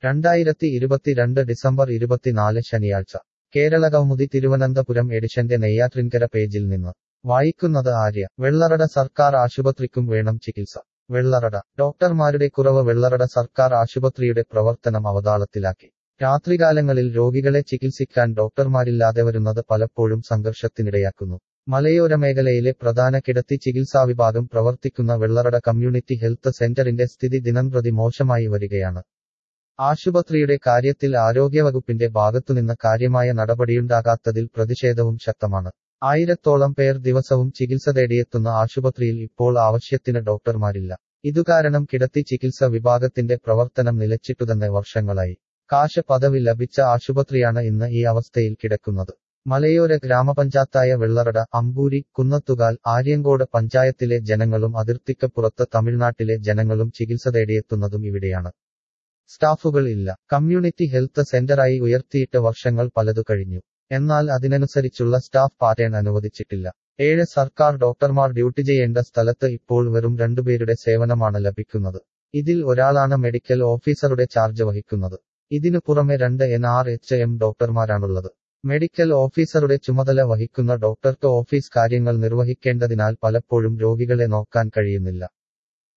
രണ്ടായിരത്തി ഇരുപത്തിരണ്ട് ഡിസംബർ ഇരുപത്തിനാല് ശനിയാഴ്ച കേരളകൗമുദി തിരുവനന്തപുരം എഡിഷന്റെ നെയ്യാറ്റിൻകര പേജിൽ നിന്ന് വായിക്കുന്നത് ആര്യ വെള്ളറട സർക്കാർ ആശുപത്രിക്കും വേണം ചികിത്സ വെള്ളറട ഡോക്ടർമാരുടെ കുറവ് വെള്ളറട സർക്കാർ ആശുപത്രിയുടെ പ്രവർത്തനം അവതാളത്തിലാക്കി രാത്രികാലങ്ങളിൽ രോഗികളെ ചികിത്സിക്കാൻ ഡോക്ടർമാരില്ലാതെ വരുന്നത് പലപ്പോഴും സംഘർഷത്തിനിടയാക്കുന്നു മലയോര മേഖലയിലെ പ്രധാന കിടത്തി ചികിത്സാ വിഭാഗം പ്രവർത്തിക്കുന്ന വെള്ളറട കമ്മ്യൂണിറ്റി ഹെൽത്ത് സെന്ററിന്റെ സ്ഥിതി ദിനംപ്രതി മോശമായി വരികയാണ് ആശുപത്രിയുടെ കാര്യത്തിൽ ആരോഗ്യവകുപ്പിന്റെ ഭാഗത്തുനിന്ന് കാര്യമായ നടപടിയുണ്ടാകാത്തതിൽ പ്രതിഷേധവും ശക്തമാണ് ആയിരത്തോളം പേർ ദിവസവും ചികിത്സ തേടിയെത്തുന്ന ആശുപത്രിയിൽ ഇപ്പോൾ ആവശ്യത്തിന് ഡോക്ടർമാരില്ല ഇതുകാരണം കിടത്തി ചികിത്സ വിഭാഗത്തിന്റെ പ്രവർത്തനം നിലച്ചിട്ടുതന്നെ വർഷങ്ങളായി കാശ പദവി ലഭിച്ച ആശുപത്രിയാണ് ഇന്ന് ഈ അവസ്ഥയിൽ കിടക്കുന്നത് മലയോര ഗ്രാമപഞ്ചായത്തായ വെള്ളറട അമ്പൂരി കുന്നത്തുകാൽ ആര്യങ്കോട് പഞ്ചായത്തിലെ ജനങ്ങളും അതിർത്തിക്കപ്പുറത്ത് തമിഴ്നാട്ടിലെ ജനങ്ങളും ചികിത്സ തേടിയെത്തുന്നതും ഇവിടെയാണ് സ്റ്റാഫുകൾ ഇല്ല കമ്മ്യൂണിറ്റി ഹെൽത്ത് സെന്ററായി ഉയർത്തിയിട്ട് വർഷങ്ങൾ പലതു കഴിഞ്ഞു എന്നാൽ അതിനനുസരിച്ചുള്ള സ്റ്റാഫ് പാറ്റേൺ അനുവദിച്ചിട്ടില്ല ഏഴ് സർക്കാർ ഡോക്ടർമാർ ഡ്യൂട്ടി ചെയ്യേണ്ട സ്ഥലത്ത് ഇപ്പോൾ വെറും രണ്ടുപേരുടെ സേവനമാണ് ലഭിക്കുന്നത് ഇതിൽ ഒരാളാണ് മെഡിക്കൽ ഓഫീസറുടെ ചാർജ് വഹിക്കുന്നത് ഇതിനു പുറമെ രണ്ട് എൻ ആർ എച്ച് എം ഡോക്ടർമാരാണുള്ളത് മെഡിക്കൽ ഓഫീസറുടെ ചുമതല വഹിക്കുന്ന ഡോക്ടർക്ക് ഓഫീസ് കാര്യങ്ങൾ നിർവഹിക്കേണ്ടതിനാൽ പലപ്പോഴും രോഗികളെ നോക്കാൻ കഴിയുന്നില്ല